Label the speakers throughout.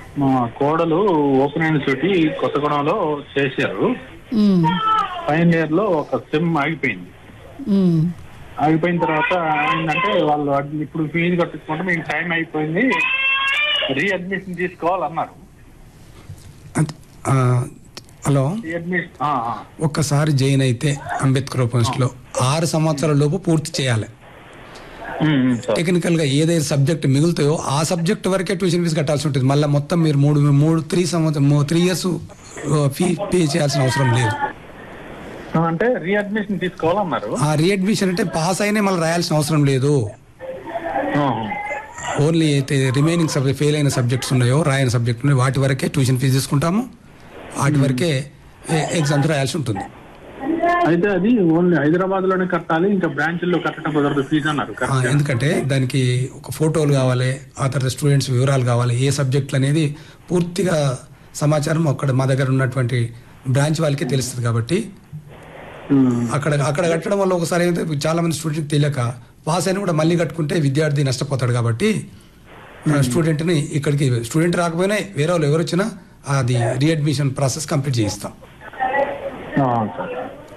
Speaker 1: మా కోడలు open university కొత్తగూడెంలో చేశారు
Speaker 2: మ్మ్.
Speaker 1: ఫైనల్ ఇయర్ లో ఒక సెమ్ ఆగిపోయింది
Speaker 2: మ్మ్.
Speaker 1: ఆగిపోయిన తర్వాత ఏంటంటే వాళ్ళు అడ్- ఇప్పుడు ఫీజు కట్టించుకుంటే మీకు టైం అయిపోయింది రీఅడ్మిషన్ తీసుకోవాలన్నారు
Speaker 3: అంత- ఆ, హలో
Speaker 1: రీఅడ్మిషన్
Speaker 3: ఒక్కసారి జైన్ అయితే అంబేద్కర్ లో ఆరు సంవత్సరాల లోపు పూర్తి చేయాలి టెక్నికల్ గా ఏదైతే సబ్జెక్ట్ మిగులుతాయో ఆ సబ్జెక్ట్ వరకే ట్యూషన్ ఫీజు కట్టాల్సి ఉంటుంది మళ్ళీ మొత్తం మీరు మూడు మూడు త్రీ సంవత్సరం త్రీ ఇయర్స్ ఫీ పే చేయాల్సిన అవసరం లేదు
Speaker 1: అంటే రీఅడ్మిషన్ తీసుకోవాలన్నారు
Speaker 3: ఆ రీఅడ్మిషన్ అంటే పాస్ అయినా మళ్ళీ రాయాల్సిన అవసరం లేదు
Speaker 1: ఆహా.
Speaker 3: ఓన్లీ అయితే రిమైనింగ్ సబ్జెక్ట్ ఫెయిల్ అయిన సబ్జెక్ట్స్ ఉన్నాయో రాయని సబ్జెక్ట్ ఉన్నాయో వాటి వరకే ట్యూషన్ ఫీజు తీసుకుంటాము వాటి వరకే ఎగ్జామ్స్ రాయాల్సి ఉంటుంది
Speaker 1: అయితే అది ఓన్లీ హైదరాబాద్ లోనే కట్టాలి ఇంకా బ్రాంచ్ల్లో కట్టడం కుదరదు ఫీజు అన్నారు
Speaker 3: ఆ,
Speaker 1: కరెక్ట్
Speaker 3: ఎందుకంటే దానికి ఒక ఫోటోలు కావాలి ఆ తర్వాత స్టూడెంట్స్ వివరాలు కావాలి ఏ సబ్జెక్టులు అనేది పూర్తిగా సమాచారం అక్కడ మా దగ్గర ఉన్నటువంటి బ్రాంచ్ వాళ్ళకి తెలుస్తుంది కాబట్టి అక్కడ అక్కడ కట్టడం వల్ల ఒకసారి ఏమైతే చాలా మంది స్టూడెంట్ తెలియక పాస్ అయినా కూడా మళ్ళీ కట్టుకుంటే విద్యార్థి నష్టపోతాడు కాబట్టి స్టూడెంట్ని ఇక్కడికి స్టూడెంట్ రాకపోయినా వేరే వాళ్ళు ఎవరు వచ్చినా అది రీఅడ్మిషన్ ప్రాసెస్ కంప్లీట్ చేయిస్తాం
Speaker 1: సార్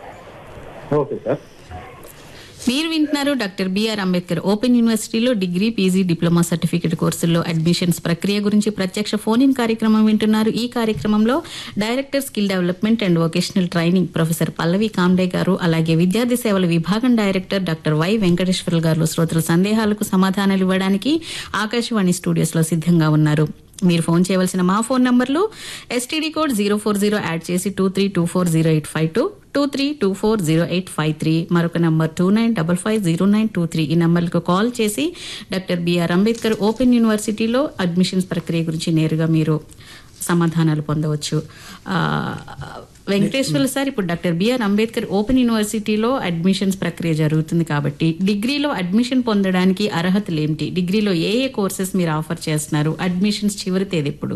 Speaker 1: ఓకే సార్
Speaker 2: మీరు వింటున్నారు డాక్టర్ బిఆర్ అంబేద్కర్ ఓపెన్ యూనివర్సిటీలో డిగ్రీ పీజీ డిప్లొమా సర్టిఫికేట్ కోర్సుల్లో అడ్మిషన్స్ ప్రక్రియ గురించి ప్రత్యక్ష ఫోన్ ఇన్ కార్యక్రమం వింటున్నారు ఈ కార్యక్రమంలో director skill development and vocational training professor Pallavi Kamde garu అలాగే విద్యార్థి సేవల విభాగం డైరెక్టర్ డాక్టర్ వై వెంకటేశ్వర గారు శ్రోతల సందేహాలకు సమాధానాలు ఇవ్వడానికి ఆకాశవాణి స్టూడియోస్ లో సిద్ధంగా ఉన్నారు మీరు ఫోన్ చేయవలసిన మా ఫోన్ నంబర్లు STD code zero four zero add చేసి two three two four zero eight five two two three two four zero eight five three మరొక number two nine double five zero nine two three ఈ నంబర్లకు call చేసి doctor BR Ambedkar open యూనివర్సిటీలో admissions ప్రక్రియ గురించి నేరుగా మీరు సమాధానాలు పొందవచ్చు ఆ, వెంకటేశ్వర్లు సార్ ఇప్పుడు డాక్టర్ బిఆర్ అంబేద్కర్ ఓపెన్ యూనివర్సిటీలో అడ్మిషన్స్ ప్రక్రియ జరుగుతుంది కాబట్టి డిగ్రీలో అడ్మిషన్ పొందడానికి అర్హతలు ఏమిటి డిగ్రీలో ఏ ఏ కోర్సెస్ మీరు ఆఫర్ చేస్తున్నారు అడ్మిషన్స్ చివరి తేదీ ఎప్పుడు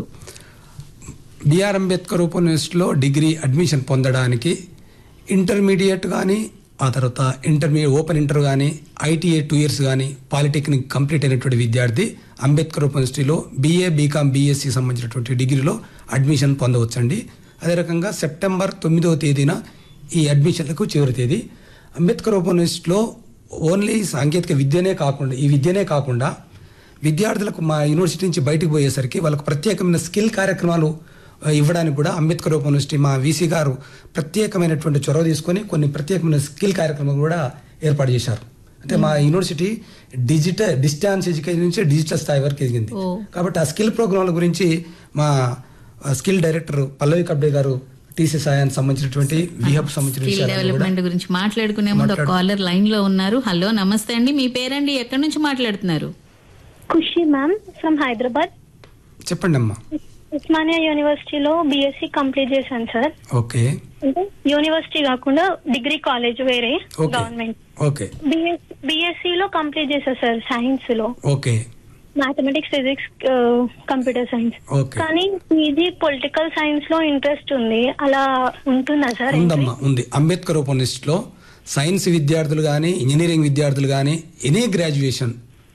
Speaker 3: బిఆర్ అంబేద్కర్ ఓపెన్ యూనివర్సిటీలో డిగ్రీ అడ్మిషన్ పొందడానికి ఇంటర్మీడియట్ కానీ ఆ తర్వాత ఇంటర్మీడియట్ ఓపెన్ ఇంటర్ కానీ ఐటీఏ టూ ఇయర్స్ కానీ పాలిటెక్నిక్ కంప్లీట్ అయినటువంటి విద్యార్థి అంబేద్కర్ ఓపెన్ యూనివర్సిటీలో బీఏ బీకామ్ బీఎస్సీ సంబంధించినటువంటి డిగ్రీలో అడ్మిషన్ పొందవచ్చండి అదే రకంగా సెప్టెంబర్ తొమ్మిదవ తేదీన ఈ అడ్మిషన్లకు చివరి తేదీ అంబేద్కర్ ఓపెన్ యూనివర్సిటీలో ఓన్లీ సాంకేతిక విద్యనే కాకుండా ఈ విద్యనే కాకుండా విద్యార్థులకు మా యూనివర్సిటీ నుంచి బయటకు పోయేసరికి వాళ్ళకు ప్రత్యేకమైన స్కిల్ కార్యక్రమాలు ఆ, ఇవ్వడానికి కూడా అంబేద్కర్ ఓపెన్ యూనివర్సిటీ మా వీసీ గారు ప్రత్యేకమైనటువంటి చొరవ తీసుకొని కొన్ని ప్రత్యేకమైన స్కిల్ కార్యక్రమాలు కూడా ఏర్పాటు చేశారు అంటే మా యూనివర్సిటీ డిజిటల్ డిస్టాన్స్ ఎడ్యుకేషన్ నుంచి డిజిటల్ స్థాయి వరకు ఎదిగింది
Speaker 2: ఓ.
Speaker 3: కాబట్టి ఆ స్కిల్ ప్రోగ్రాంల గురించి మా ఆ, స్కిల్ డైరెక్టర్ పల్లవి కబ్డే గారు టీసీ సాయానికి సంబంధించినటువంటి విహబ్ సంబంధించిన
Speaker 2: స్కిల్
Speaker 3: విషయాలను కూడా
Speaker 2: డెవలప్మెంట్ గురించి మాట్లాడుకునే ముందు ఒక కాలర్ లైన్ లో ఉన్నారు హలో నమస్తే అండి మీ పేరండి ఎక్కడి నుంచి మాట్లాడుతున్నారు
Speaker 4: ఖుషి మ్యామ్ ఫ్రమ్ హైదరాబాద్
Speaker 3: చెప్పండి అమ్మా
Speaker 4: ఉస్మానియా యూనివర్సిటీలో బీఎస్సీ కంప్లీట్ చేశాను సార్
Speaker 3: ఓకే
Speaker 4: అంటే యూనివర్సిటీ కాకుండా డిగ్రీ కాలేజ్ వేరే
Speaker 3: ఓకే
Speaker 4: గవర్నమెంట్
Speaker 3: ఓకే
Speaker 4: బీఎస్సీ లో కంప్లీట్ చేశాను సార్ సైన్స్ లో
Speaker 3: okay
Speaker 4: mathematics physics computer science
Speaker 3: okay
Speaker 4: కానీ పీజీ పొలిటికల్ సైన్స్ లో ఇంట్రెస్ట్ ఉంది అలా ఉంటుందా సార్
Speaker 3: ఉందమ్మా ఉంది అంబేద్కర్ ఓపెన్ లిస్ట్లో సైన్స్ విద్యార్థులు కానీ ఇంజనీరింగ్ విద్యార్థులు కానీ any graduation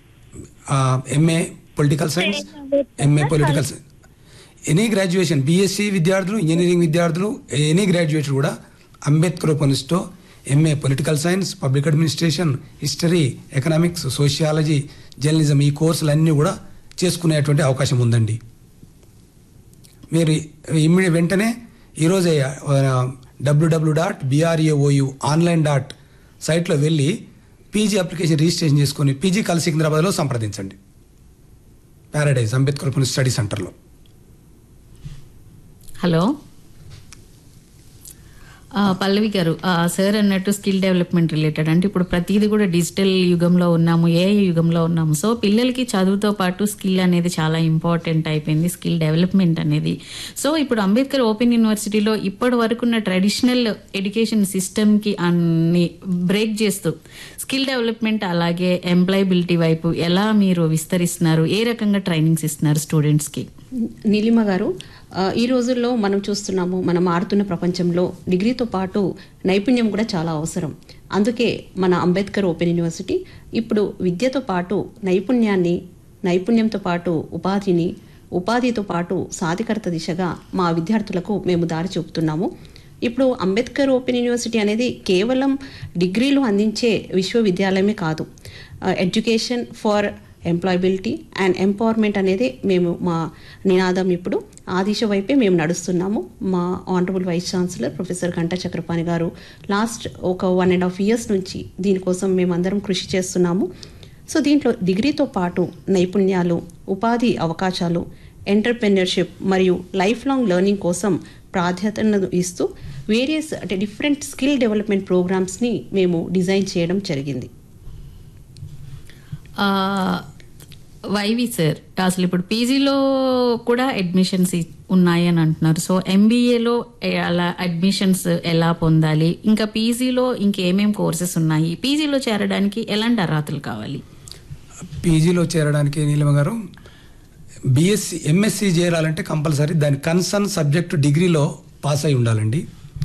Speaker 3: MA political science MA political science any graduation BSc విద్యార్థులు ఇంజనీరింగ్ విద్యార్థులు ఎనీ గ్రాడ్యుయేట్ కూడా అంబేద్కర్ ఓపెన్ లిస్ట్లో MA political science public administration history economics sociology journalism ఈ కోర్సులన్నీ కూడా చేసుకునేటువంటి అవకాశం ఉందండి మీరు ఇమ్మీ వెంటనే ఈరోజే WWW dot BRAOU online dot సైట్లో వెళ్ళి పీజీ అప్లికేషన్ రిజిస్ట్రేషన్ చేసుకొని పీజీ కల్ సికింద్రాబాద్లో సంప్రదించండి ప్యారడైజ్ అంబేద్కర్ పుణ్య స్టడీ సెంటర్లో
Speaker 2: హలో ఆ, పల్లవి గారు ఆ, సార్ అన్నట్టు స్కిల్ డెవలప్మెంట్ రిలేటెడ్ అంటే ఇప్పుడు ప్రతిదీ కూడా డిజిటల్ యుగంలో ఉన్నాము ఏ యుగంలో ఉన్నాము సో పిల్లలకి చదువుతో పాటు స్కిల్ అనేది చాలా ఇంపార్టెంట్ అయిపోయింది స్కిల్ డెవలప్మెంట్ అనేది సో ఇప్పుడు అంబేద్కర్ ఓపెన్ యూనివర్సిటీలో ఇప్పటి వరకు ఉన్న ట్రెడిషనల్ ఎడ్యుకేషన్ సిస్టమ్కి అన్ని బ్రేక్ చేస్తూ స్కిల్ డెవలప్మెంట్ అలాగే ఎంప్లాయబిలిటీ వైపు ఎలా మీరు విస్తరిస్తున్నారు ఏ రకంగా ట్రైనింగ్స్ ఇస్తున్నారు స్టూడెంట్స్కి
Speaker 5: నీలిమ గారు ఆ, ఈ రోజుల్లో మనం చూస్తున్నాము మనం మారుతున్న ప్రపంచంలో డిగ్రీతో పాటు నైపుణ్యం కూడా చాలా అవసరం అందుకే మన అంబేద్కర్ ఓపెన్ యూనివర్సిటీ ఇప్పుడు విద్యతో పాటు నైపుణ్యాన్ని నైపుణ్యంతో పాటు ఉపాధిని ఉపాధితో పాటు సాధికారత దిశగా మా విద్యార్థులకు మేము దారి చూపుతున్నాము ఇప్పుడు అంబేద్కర్ ఓపెన్ యూనివర్సిటీ అనేది కేవలం డిగ్రీలు అందించే విశ్వవిద్యాలయమే కాదు education for employability and empowerment అనేది మేము మా నినాదం ఇప్పుడు ఆ దిశ వైపే మేము నడుస్తున్నాము మా honourable vice chancellor professor Ganta Chakrapani garu last ఒక వన్ అండ్ హాఫ్ ఇయర్స్ నుంచి దీనికోసం మేమందరం కృషి చేస్తున్నాము సో దీంట్లో డిగ్రీతో పాటు నైపుణ్యాలు ఉపాధి అవకాశాలు ఎంటర్ప్రెన్యూర్షిప్ మరియు లైఫ్ లాంగ్ లెర్నింగ్ కోసం ప్రాధాన్యతను ఇస్తూ వేరియస్ అంటే డిఫరెంట్ స్కిల్ డెవలప్మెంట్ ప్రోగ్రామ్స్ని మేము డిజైన్ చేయడం జరిగింది
Speaker 2: ఆ, వైవి సార్ అసలు ఇప్పుడు పీజీలో కూడా అడ్మిషన్స్ ఇ- ఉన్నాయి అని అంటున్నారు సో ఎంబీఏలో అలా అడ్మిషన్స్ ఎలా పొందాలి ఇంకా పీజీలో ఇంకేమేం కోర్సెస్ ఉన్నాయి పీజీలో చేరడానికి ఎలాంటి అర్హతలు కావాలి
Speaker 3: పీజీలో చేరడానికి నీలిమ గారు బీఎస్సీ ఎంఎస్సీ చేరాలంటే కంపల్సరీ దాని కన్సర్న్ సబ్జెక్టు డిగ్రీలో పాస్ అయి ఉండాలండి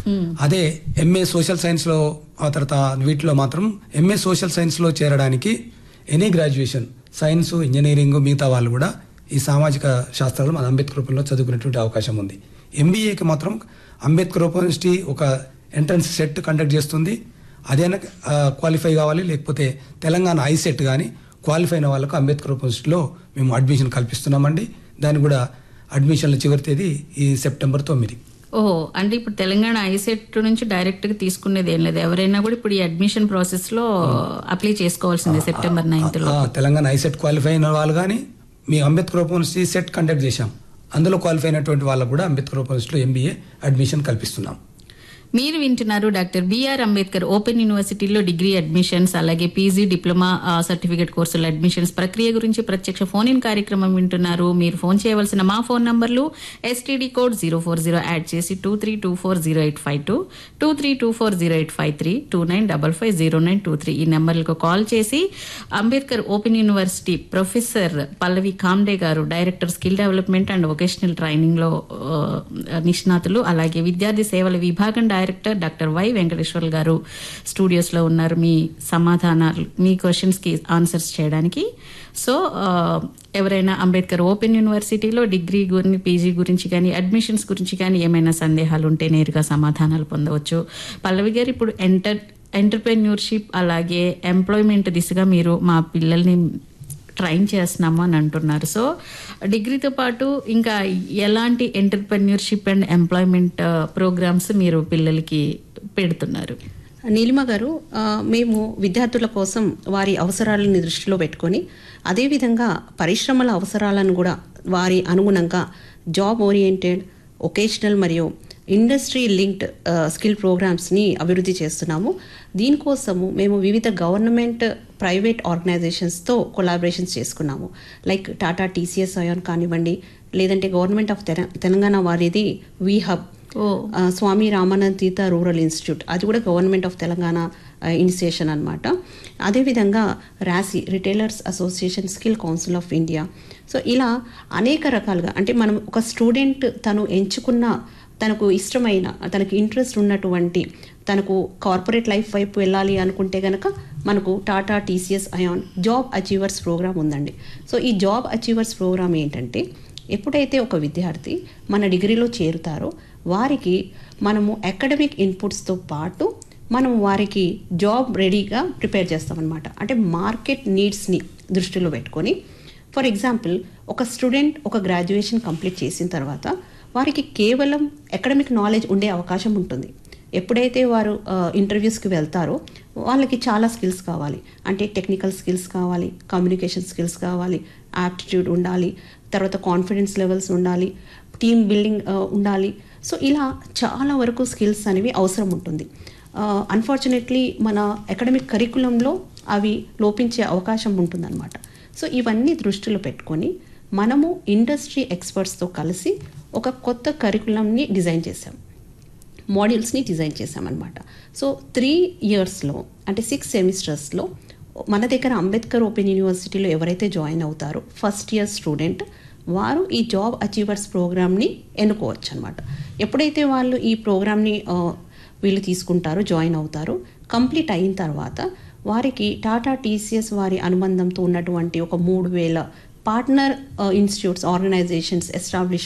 Speaker 3: అదే ఎంఏ సోషల్ సైన్స్లో ఆ తర్వాత వీటిలో మాత్రం ఎంఏ సోషల్ సైన్స్లో చేరడానికి ఎనీ గ్రాడ్యుయేషన్ సైన్స్ ఇంజనీరింగ్ మిగతా వాళ్ళు కూడా ఈ సామాజిక శాస్త్రాలు మన అంబేద్కర్ రూపంలో చదువుకునేటువంటి అవకాశం ఉంది ఎంబీఏకి మాత్రం అంబేద్కర్ యూనివర్సిటీ ఒక ఎంట్రన్స్ సెట్ కండక్ట్ చేస్తుంది అదేనా క్వాలిఫై కావాలి లేకపోతే తెలంగాణ ఐసెట్ కానీ క్వాలిఫై అయిన వాళ్ళకు అంబేద్కర్ యూనివర్సిటీలో మేము అడ్మిషన్ కల్పిస్తున్నామండి దానికి కూడా అడ్మిషన్ల చివరి తేదీ ఈ సెప్టెంబర్ తొమ్మిది
Speaker 2: ఓహో అంటే ఇప్పుడు తెలంగాణ ఐసెట్ నుంచి డైరెక్ట్ గా తీసుకునేది ఏం లేదు ఎవరైనా కూడా ఇప్పుడు ఈ అడ్మిషన్ ప్రాసెస్ లో అప్లై చేసుకోవాల్సిందే సెప్టెంబర్ నైన్త్ లో
Speaker 3: ఆ, తెలంగాణ ఐసెట్ క్వాలిఫై అయిన వాళ్ళు కానీ మీ అంబేద్కర్ యూనివర్సిటీ సెట్ కండక్ట్ చేశాం అందులో క్వాలిఫై అయినటువంటి వాళ్ళకు కూడా అంబేద్కర్ యూనివర్సిటీలో ఎంబీఏ అడ్మిషన్ కల్పిస్తున్నాం
Speaker 2: మీరు వింటున్నారు డాక్టర్ బిఆర్ అంబేద్కర్ ఓపెన్ యూనివర్సిటీలో డిగ్రీ అడ్మిషన్స్ అలాగే పీజీ డిప్లొమా ఆ, సర్టిఫికేట్ కోర్సుల అడ్మిషన్స్ ప్రక్రియ గురించి ప్రత్యక్ష ఫోన్ ఇన్ కార్యక్రమం వింటున్నారు మీరు ఫోన్ చేయవలసిన మా ఫోన్ నంబర్లు STD code zero four zero add చేసి two three two four zero eight five two two three two four zero eight five three two nine double five zero nine two three ఈ నెంబర్లకు call చేసి Ambedkar open university professor Pallavi Kamde garu director skill development and vocational training లో ఆ, నిష్ణాతులు అలాగే విద్యార్థి సేవల విభాగం డైరెక్టర్ డాక్టర్ వై వెంకటేశ్వర్ గారు స్టూడియోస్ లో ఉన్నారు మీ సమాధానాలు మీ క్వశ్చన్స్ కి ఆన్సర్స్ చేయడానికి సో ఆ, ఎవరైనా అంబేద్కర్ ఓపెన్ యూనివర్సిటీలో డిగ్రీ గురించి పీజీ గురించి కానీ అడ్మిషన్స్ గురించి కానీ ఏమైనా సందేహాలు ఉంటే నేరుగా సమాధానాలు పొందవచ్చు పల్లవి గారు ఇప్పుడు ఎంటర్ ఎంటర్ప్రెన్యూర్షిప్ అలాగే ఎంప్లాయ్మెంట్ దిశగా మీరు మా పిల్లల్ని ట్రైన్ చేస్తున్నాము అని అంటున్నారు సో డిగ్రీతో పాటు ఇంకా ఎలాంటి ఎంటర్ప్రెన్యూర్షిప్ అండ్ ఎంప్లాయ్మెంట్ ప్రోగ్రామ్స్ మీరు పిల్లలకి పెడుతున్నారు
Speaker 5: నీలిమ గారు ఆ, మేము విద్యార్థుల కోసం వారి అవసరాలను దృష్టిలో పెట్టుకొని అదేవిధంగా పరిశ్రమల అవసరాలను కూడా వారి అనుగుణంగా జాబ్ ఓరియంటెడ్ ఒకేషనల్ మరియు ఇండస్ట్రీ లింక్డ్ స్కిల్ ప్రోగ్రామ్స్ని అభివృద్ధి చేస్తున్నాము దీనికోసము మేము వివిధ గవర్నమెంట్ ప్రైవేట్ ఆర్గనైజేషన్స్తో కొలాబరేషన్స్ చేసుకున్నాము లైక్ టాటా టీసీఎస్ అయాన్ కానివ్వండి లేదంటే గవర్నమెంట్ ఆఫ్ తెలంగాణ వారిది వీ హబ్
Speaker 2: ఓ
Speaker 5: ఆ, స్వామి రామానంద్ తీర్థ రూరల్ ఇన్స్టిట్యూట్ అది కూడా గవర్నమెంట్ ఆఫ్ తెలంగాణ ఇనిషియేషన్ అనమాట అదేవిధంగా రాసి retailers association skill council of India so ఇలా అనేక రకాలుగా అంటే మనం ఒక స్టూడెంట్ తను ఎంచుకున్న తనకు ఇష్టమైన తనకు ఇంట్రెస్ట్ ఉన్నటువంటి తనకు కార్పొరేట్ లైఫ్ వైపు వెళ్ళాలి అనుకుంటే గనక మనకు Tata TCS iON job achievers program ఉందండి సో ఈ జాబ్ అచీవర్స్ ప్రోగ్రామ్ ఏంటంటే ఎప్పుడైతే ఒక విద్యార్థి మన డిగ్రీలో చేరుతారో వారికి మనము అకాడమిక్ ఇన్పుట్స్తో పాటు మనం వారికి జాబ్ రెడీగా ప్రిపేర్ చేస్తామన్నమాట అంటే మార్కెట్ నీడ్స్ని దృష్టిలో పెట్టుకొని ఫర్ ఎగ్జాంపుల్ ఒక స్టూడెంట్ ఒక గ్రాడ్యుయేషన్ కంప్లీట్ చేసిన తర్వాత వారికి కేవలం అకాడమిక్ నాలెడ్జ్ ఉండే అవకాశం ఉంటుంది ఎప్పుడైతే వారు ఇంటర్వ్యూస్కి వెళ్తారో వాళ్ళకి చాలా స్కిల్స్ కావాలి అంటే టెక్నికల్ స్కిల్స్ కావాలి కమ్యూనికేషన్ స్కిల్స్ కావాలి యాప్టిట్యూడ్ ఉండాలి తర్వాత కాన్ఫిడెన్స్ లెవెల్స్ ఉండాలి టీమ్ బిల్డింగ్ ఉండాలి సో ఇలా చాలా వరకు స్కిల్స్ అనేవి అవసరం ఉంటుంది అన్ఫార్చునేట్లీ మన అకాడమిక్ కరికులంలో అవి లోపించే అవకాశం ఉంటుందన్నమాట సో ఇవన్నీ దృష్టిలో పెట్టుకొని మనము ఇండస్ట్రీ ఎక్స్పర్ట్స్తో కలిసి ఒక కొత్త కరికులంని డిజైన్ చేసాం మాడ్యూల్స్ని డిజైన్ చేసామన్నమాట సో త్రీ ఇయర్స్లో అంటే సిక్స్ సెమిస్టర్స్లో మన దగ్గర అంబేద్కర్ ఓపెన్ యూనివర్సిటీలో ఎవరైతే జాయిన్ అవుతారో ఫస్ట్ ఇయర్ స్టూడెంట్ వారు ఈ జాబ్ అచీవర్స్ ప్రోగ్రామ్ని ఎన్నుకోవచ్చు అనమాట ఎప్పుడైతే వాళ్ళు ఈ ప్రోగ్రామ్ని ఆ, వీళ్ళు తీసుకుంటారో జాయిన్ అవుతారో కంప్లీట్ అయిన తర్వాత వారికి టాటా టీసీఎస్ వారి అనుబంధంతో ఉన్నటువంటి ఒక మూడు వేల పార్ట్నర్ ఇన్స్టిట్యూట్స్ ఆర్గనైజేషన్స్ ఎస్టాబ్లిష్